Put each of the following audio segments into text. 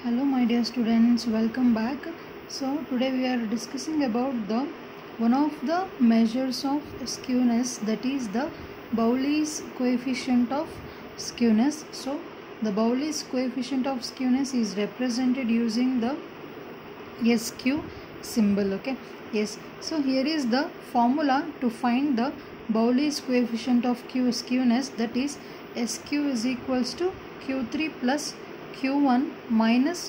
Hello, my dear students, welcome back. So, today we are discussing about the one of the measures of skewness that is the Bowley's coefficient of skewness. So, the Bowley's coefficient of skewness is represented using the SQ symbol. Okay, yes. So, here is the formula to find the Bowley's coefficient of Q skewness that is SQ is equals to Q3 plus Q1 minus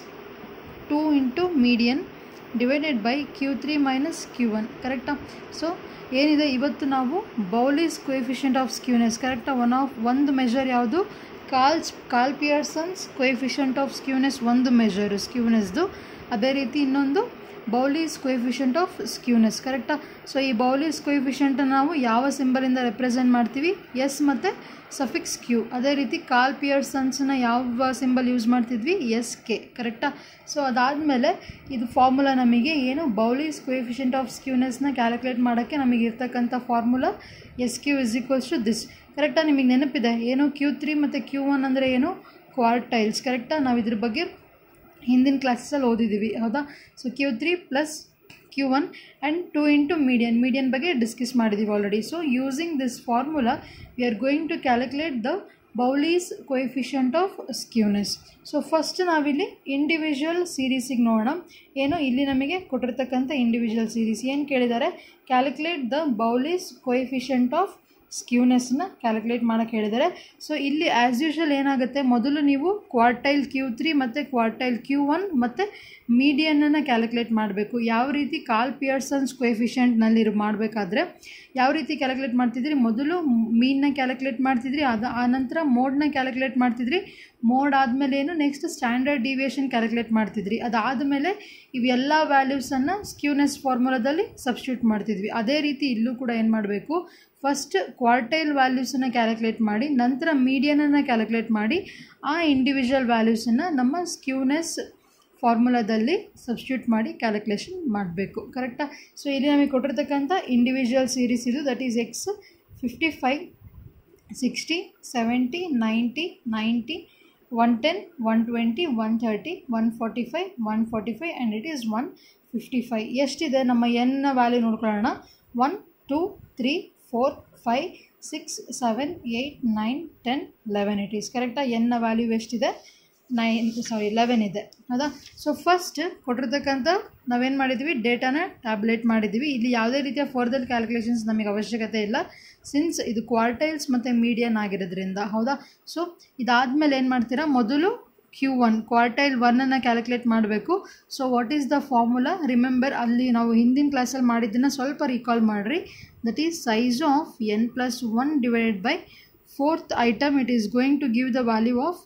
2 into median divided by Q three minus Q one ಕರೆಕ್ಟಾ so ಏನಿದೆ ಇವತ್ತು ನಾವು Bowley's coefficient of skewness ಕರೆಕ್ಟಾ one of ಒಂದು measure ಯಾವುದು Karl's Karl Pearson's coefficient of skewness ಒಂದು measure ಸ್ಕ್ಯೂನೆಸ್ದು ಅದೇ ರೀತಿ ಇನ್ನೊಂದು ಬೌಲೀಸ್ ಕೋಎಫಿಷಿಯಂಟ್ ಆಫ್ ಸ್ಕ್ಯೂನೆಸ್ ಕರೆಕ್ಟಾ ಸೊ ಈ ಬೌಲೀಸ್ ಕೋಎಫಿಷಿಯಂಟನ್ನು ನಾವು ಯಾವ ಸಿಂಬಲಿಂದ ರೆಪ್ರೆಸೆಂಟ್ ಮಾಡ್ತೀವಿ ಎಸ್ ಮತ್ತು ಸಫಿಕ್ಸ್ ಕ್ಯೂ ಅದೇ ರೀತಿ ಕಾಲ್ ಪಿಯರ್ಸನ್ಸ್ನ ಯಾವ ಸಿಂಬಲ್ ಯೂಸ್ ಮಾಡ್ತಿದ್ವಿ ಎಸ್ ಕೆ ಕರೆಕ್ಟಾ ಸೊ ಅದಾದಮೇಲೆ ಇದು ಫಾರ್ಮುಲಾ ನಮಗೆ ಏನು ಬೌಲೀಸ್ ಕೋಎಫಿಷಿಯಂಟ್ ಆಫ್ ಸ್ಕ್ಯೂನೆಸ್ನ ಕ್ಯಾಲ್ಕುಲೇಟ್ ಮಾಡೋಕ್ಕೆ ನಮಗೆ ಇರ್ತಕ್ಕಂಥ formula S Q is equals to this ಕರೆಕ್ಟಾ ನಿಮಗೆ ನೆನಪಿದೆ ಏನು ಕ್ಯೂ ತ್ರೀ ಮತ್ತು ಕ್ಯೂ ಒನ್ ಅಂದರೆ ಏನು ಕ್ವಾರ್ಟೈಲ್ಸ್ ಕರೆಕ್ಟಾ ನಾವು ಇದ್ರ ಬಗ್ಗೆ ಹಿಂದಿನ ಕ್ಲಾಸಲ್ಲಿ ಓದಿದ್ದೀವಿ ಹೌದಾ so Q three plus Q one and two into median median ಬಗ್ಗೆ ಡಿಸ್ಕಸ್ ಮಾಡಿದ್ದೀವಿ already so using this formula we are going to calculate the Bowley's coefficient of skewness so first ನಾವಿಲ್ಲಿ ಇಂಡಿವಿಜುವಲ್ ಸೀರೀಸಿಗೆ ನೋಡೋಣ ಏನು ಇಲ್ಲಿ ನಮಗೆ ಕೊಟ್ಟಿರ್ತಕ್ಕಂಥ ಇಂಡಿವಿಜುವಲ್ ಸೀರೀಸ್ ಏನು ಕೇಳಿದ್ದಾರೆ calculate the Bowley's coefficient of ಸ್ಕ್ಯೂನೆಸ್ನ ಕ್ಯಾಲ್ಕುಲೇಟ್ ಮಾಡೋಕ್ಕೆ ಹೇಳಿದ್ದಾರೆ ಸೊ ಇಲ್ಲಿ ಆ್ಯಸ್ ಯೂಶುವಲ್ ಏನಾಗುತ್ತೆ ಮೊದಲು ನೀವು ಕ್ವಾರ್ಟೈಲ್ ಕ್ಯೂ ತ್ರೀ ಮತ್ತು ಕ್ವಾರ್ಟೈಲ್ ಕ್ಯೂ ಒನ್ ಮತ್ತು ಮೀಡಿಯನನ್ನು ಕ್ಯಾಲ್ಕುಲೇಟ್ ಮಾಡಬೇಕು ಯಾವ ರೀತಿ ಕಾಲ್ ಪಿಯರ್ಸನ್ಸ್ ಕೋಎಫಿಷಿಯಂಟ್ನಲ್ಲಿ ಮಾಡಬೇಕಾದ್ರೆ ಯಾವ ರೀತಿ ಕ್ಯಾಲ್ಕುಲೇಟ್ ಮಾಡ್ತಿದ್ರಿ ಮೊದಲು ಮೀನ್ನ ಕ್ಯಾಲ್ಕುಲೇಟ್ ಮಾಡ್ತಿದ್ರಿ ಅದು ಆನಂತರ ಮೋಡ್ನ ಕ್ಯಾಲ್ಕುಲೇಟ್ ಮಾಡ್ತಿದ್ರಿ ಮೋಡ್ ಆದಮೇಲೆ ಏನು ನೆಕ್ಸ್ಟ್ ಸ್ಟ್ಯಾಂಡರ್ಡ್ ಡಿವಿಯೇಷನ್ ಕ್ಯಾಲ್ಕುಲೇಟ್ ಮಾಡ್ತಿದ್ರಿ ಅದಾದಮೇಲೆ ಇವೆಲ್ಲ ವ್ಯಾಲ್ಯೂಸನ್ನು ಸ್ಕ್ಯೂನೆಸ್ ಫಾರ್ಮುಲಾದಲ್ಲಿ ಸಬ್ಸ್ಟ್ಯೂಟ್ ಮಾಡ್ತಿದ್ವಿ ಅದೇ ರೀತಿ ಇಲ್ಲೂ ಕೂಡ ಏನು ಮಾಡಬೇಕು ಫಸ್ಟ್ ಕ್ವಾರ್ಟೈಲ್ ವ್ಯಾಲ್ಯೂಸನ್ನು ಕ್ಯಾಲ್ಕುಲೇಟ್ ಮಾಡಿ ನಂತರ ಮೀಡಿಯನನ್ನು ಕ್ಯಾಲ್ಕುಲೇಟ್ ಮಾಡಿ ಆ ಇಂಡಿವಿಜುವಲ್ ವ್ಯಾಲ್ಯೂಸನ್ನು ನಮ್ಮ ಸ್ಕ್ಯೂನೆಸ್ ಫಾರ್ಮುಲಾದಲ್ಲಿ ಸಬ್ಸ್ಟ್ಯೂಟ್ ಮಾಡಿ ಕ್ಯಾಲ್ಕುಲೇಷನ್ ಮಾಡಬೇಕು ಕರೆಕ್ಟಾ ಸೊ ಇಲ್ಲಿ ನಮಗೆ ಕೊಟ್ಟಿರ್ತಕ್ಕಂಥ ಇಂಡಿವಿಜುವಲ್ ಸೀರೀಸ್ ಇದು that is X fifty five sixty seventy ninety ninety one ten one twenty one thirty one forty five one forty five and it is one fifty five ಎಷ್ಟಿದೆ ನಮ್ಮ ಎನ್ನ value ನೋಡ್ಕೊಳ್ಳೋಣ one two three four five six seven eight nine ten eleven it is ಕರೆಕ್ಟಾ ಎನ್ನ value ಎಷ್ಟಿದೆ nine ಸಾರಿ eleven ಇದೆ ಹೌದಾ so first ಕೊಟ್ಟಿರ್ತಕ್ಕಂಥ ನಾವೇನು ಮಾಡಿದ್ವಿ ಡೇಟಾನ ಟ್ಯಾಬ್ಲೆಟ್ ಮಾಡಿದ್ದೀವಿ ಇಲ್ಲಿ ಯಾವುದೇ ರೀತಿಯ ಫರ್ದರ್ ಕ್ಯಾಲ್ಕುಲೇಷನ್ಸ್ ನಮಗೆ ಅವಶ್ಯಕತೆ ಇಲ್ಲ ಸಿನ್ಸ್ ಇದು ಕ್ವಾರ್ಟೈಲ್ಸ್ ಮತ್ತು ಮೀಡಿಯನ್ ಆಗಿರೋದ್ರಿಂದ ಹೌದಾ ಸೊ ಇದಾದಮೇಲೆ ಏನು ಮಾಡ್ತೀರಾ ಮೊದಲು ಕ್ಯೂ ಒನ್ ಕ್ವಾರ್ಟೈಲ್ ಒನ್ನನ್ನು ಕ್ಯಾಲ್ಕುಲೇಟ್ ಮಾಡಬೇಕು so what is the formula remember ಅಲ್ಲಿ ನಾವು ಹಿಂದಿನ ಕ್ಲಾಸಲ್ಲಿ ಮಾಡಿದ್ದನ್ನು ಸ್ವಲ್ಪ ರಿಕಾಲ್ ಮಾಡಿರಿ that is size of N plus one divided by fourth item it is going to give the value of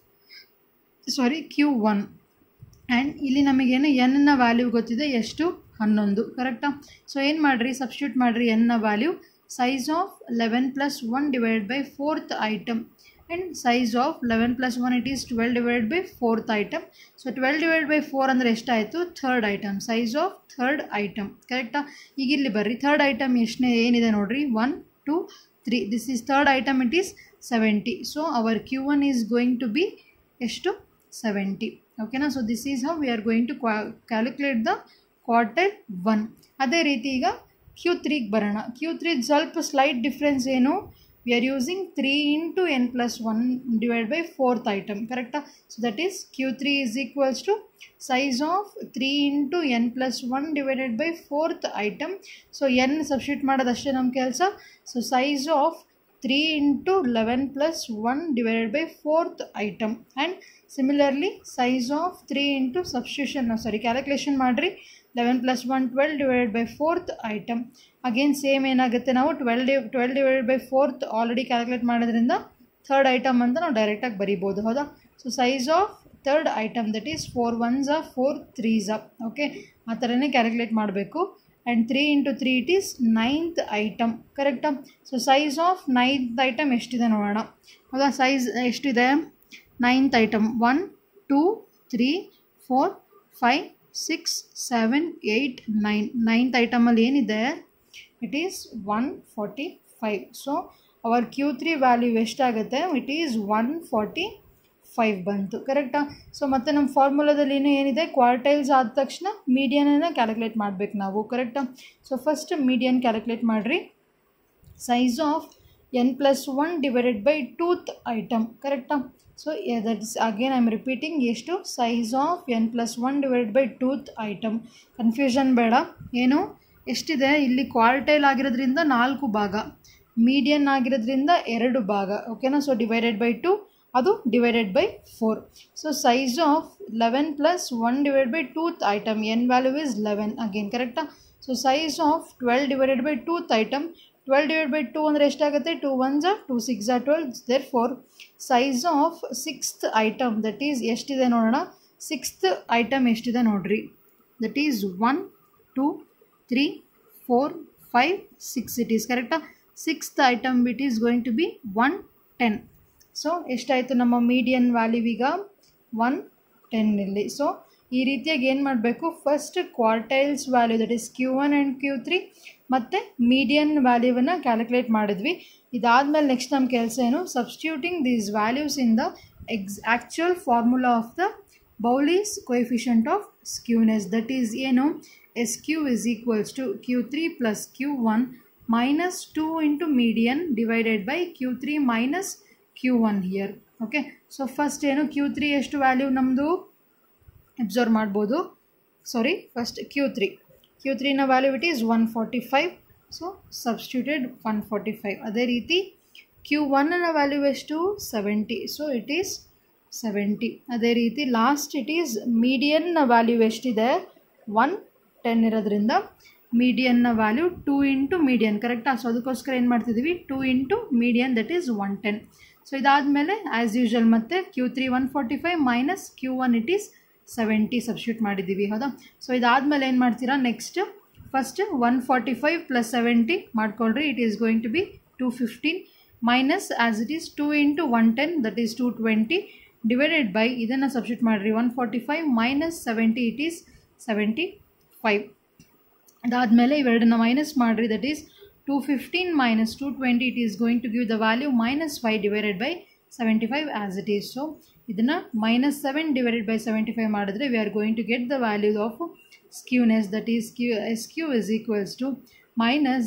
sorry Q one and ಇಲ್ಲಿ ನಮಗೇನು ಎನ್ನ ವ್ಯಾಲ್ಯೂ ಗೊತ್ತಿದೆ ಎಷ್ಟು ಹನ್ನೊಂದು ಕರೆಕ್ಟಾ ಸೊ ಏನು ಮಾಡಿರಿ ಸಬ್ಸ್ಟ್ಯೂಟ್ ಮಾಡಿರಿ ಎನ್ನ value size of eleven plus one divide by fourth item and size of eleven plus one it is twelve divide by fourth item so twelve divide by four ಅಂದರೆ ಎಷ್ಟಾಯಿತು third item size of third item ಕರೆಕ್ಟಾ ಈಗ ಇಲ್ಲಿ ಬರ್ರಿ third item ಎಷ್ಟನೇ ಏನಿದೆ ನೋಡಿರಿ one two three this is third item it is seventy so our Q one is going to be ಎಷ್ಟು ಸೆವೆಂಟಿ ಓಕೆನಾ so this is how we are going to qua calculate the quartile one ಅದೇ ರೀತಿ ಈಗ Q ತ್ರೀಗೆ ಬರೋಣ Q three ಸ್ವಲ್ಪ slight difference ಏನು we are using three into N plus one divide by fourth item ಕರೆಕ್ಟಾ so that is Q three is equals to size of three into N plus one divided by fourth item so N substitute ಮಾಡೋದಷ್ಟೇ ನಮ್ಮ ಕೆಲಸ so size of three into eleven plus one divided by fourth item and similarly size of three into substitution sorry calculation ಮಾಡಿರಿ eleven plus one twelve divided by fourth item again same ಏನಾಗುತ್ತೆ ನಾವು twelve D twelve divided by fourth already calculate ಮಾಡೋದ್ರಿಂದ third item ಅಂತ ನಾವು ಡೈರೆಕ್ಟಾಗಿ ಬರಿಬೋದು ಹೌದಾ so size of third item that is four ones ah four threes uh okay ಆ ಥರನೇ ಕ್ಯಾಲ್ಕುಲೇಟ್ ಮಾಡಬೇಕು and three into three it is ninth item ಕರೆಕ್ಟಾ so size of ninth item ಎಷ್ಟಿದೆ ನೋಡೋಣ ಹೌದಾ ಸೈಜ್ ಎಷ್ಟಿದೆ ninth item one two three four five six seven eight nine ninth ಐಟಮಲ್ಲಿ ಏನಿದೆ it is one forty five so our Q three value ಎಷ್ಟಾಗುತ್ತೆ it is one forty five ಬಂತು ಕರೆಕ್ಟಾ so ಮತ್ತು ನಮ್ಮ ಫಾರ್ಮುಲಾದಲ್ಲಿ ಇನ್ನೂ ಏನಿದೆ ಕ್ವಾರ್ಟೈಲ್ಸ್ ಆದ ತಕ್ಷಣ ಮೀಡಿಯನನ್ನು ಕ್ಯಾಲ್ಕುಲೇಟ್ ಮಾಡಬೇಕು ನಾವು ಕರೆಕ್ಟಾ ಸೊ ಫಸ್ಟ್ ಮೀಡಿಯನ್ ಕ್ಯಾಲ್ಕುಲೇಟ್ ಮಾಡಿರಿ size of N plus one divided by twoth item ಕರೆಕ್ಟಾ so that is again I am repeating ಎಷ್ಟು size of N plus one divided by twoth item confusion ಬೇಡ ಏನು ಎಷ್ಟಿದೆ ಇಲ್ಲಿ ಕ್ವಾರ್ಟೈಲ್ ಆಗಿರೋದ್ರಿಂದ ನಾಲ್ಕು ಭಾಗ ಮೀಡಿಯನ್ ಆಗಿರೋದ್ರಿಂದ ಎರಡು ಭಾಗ ಓಕೆನಾ ಸೊ ಡಿವೈಡೆಡ್ ಬೈ ಟು ಅದು divided by four so size of eleven plus one divide by twoth item N value is eleven again ಕರೆಕ್ಟಾ so size of twelve divided by twoth item twelve divide by two ಅಂದರೆ ಎಷ್ಟಾಗುತ್ತೆ two one ಜಾ two six ಜಾ twelve therefore size of sixth item that is ಎಷ್ಟಿದೆ ನೋಡೋಣ sixth item ಎಷ್ಟಿದೆ ನೋಡ್ರಿ that is one two three four five six it is ಕರೆಕ್ಟಾ sixth item it is going to be one ten so ಎಷ್ಟಾಯಿತು ನಮ್ಮ median value ಈಗ one ten ಇಲ್ಲಿ so ಈ ರೀತಿಯಾಗಿ ಏನು ಮಾಡಬೇಕು first quartiles value that is Q one and Q three ಮತ್ತು ಮೀಡಿಯನ್ ವ್ಯಾಲ್ಯೂವನ್ನು ಕ್ಯಾಲ್ಕುಲೇಟ್ ಮಾಡಿದ್ವಿ ಇದಾದಮೇಲೆ ನೆಕ್ಸ್ಟ್ ನಮ್ಮ ಕೆಲಸ ಏನು substituting these values in the ex actual formula of the Bowley's coefficient of skewness that is ಏನು S Q is equals to Q three plus Q one minus two into median divided by Q three minus Q one here okay so first ಏನು Q three ಎಷ್ಟು value ನಮ್ಮದು observe ಮಾಡ್ಬೋದು sorry first Q three Q ತ್ರೀನ value it is one forty five so substituted one forty five ಅದೇ ರೀತಿ Q ಒನ್ನ value ಎಷ್ಟು seventy so it is seventy ಅದೇ ರೀತಿ ಲಾಸ್ಟ್ ಇಟ್ ಈಸ್ ಮೀಡಿಯನ್ನ ವ್ಯಾಲ್ಯೂ ಎಷ್ಟಿದೆ ಒನ್ ಟೆನ್ ಇರೋದ್ರಿಂದ ಮೀಡಿಯನ್ನ ವ್ಯಾಲ್ಯೂ ಟೂ ಇಂಟು ಮೀಡಿಯನ್ ಕರೆಕ್ಟಾ ಸೊ ಅದಕ್ಕೋಸ್ಕರ ಏನು ಮಾಡ್ತಿದ್ದೀವಿ two into median that is one ten so ಇದಾದಮೇಲೆ ಆ್ಯಸ್ ಯೂಶ್ವಲ್ ಮತ್ತು Q three one forty five minus Q one it is seventy substitute ಮಾಡಿದ್ದೀವಿ ಹೌದಾ ಸೊ ಇದಾದಮೇಲೆ ಏನು ಮಾಡ್ತೀರಾ next first one forty five plus seventy ಮಾಡ್ಕೊಳ್ರಿ it is going to be two fifteen minus as it is two into one ten that is two twenty divided by ಇದನ್ನು substitute ಮಾಡಿರಿ one forty five minus seventy it is seventy five ಅದಾದಮೇಲೆ ಇವೆರಡನ್ನ minus ಮಾಡಿರಿ that is two fifteen minus two twenty it is going to give the value minus five divided by seventy five as it is so ಇದನ್ನು minus seven divided by seventy five ಮಾಡಿದ್ರೆ we are going to get the value of skewness that is Q S Q is equals to minus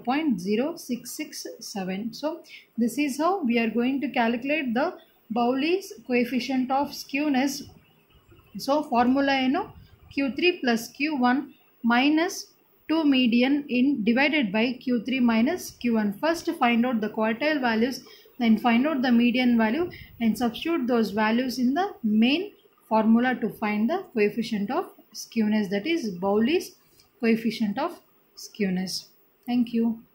0.0667 so this is how we are going to calculate the Bowley's coefficient of skewness so formula ಏನು q3 plus q1 minus 2 median in divided by q3 minus q1 first find out the quartile values then find out the median value and substitute those values in the main formula to find the coefficient of skewness that is Bowley's coefficient of skewness. Thank you.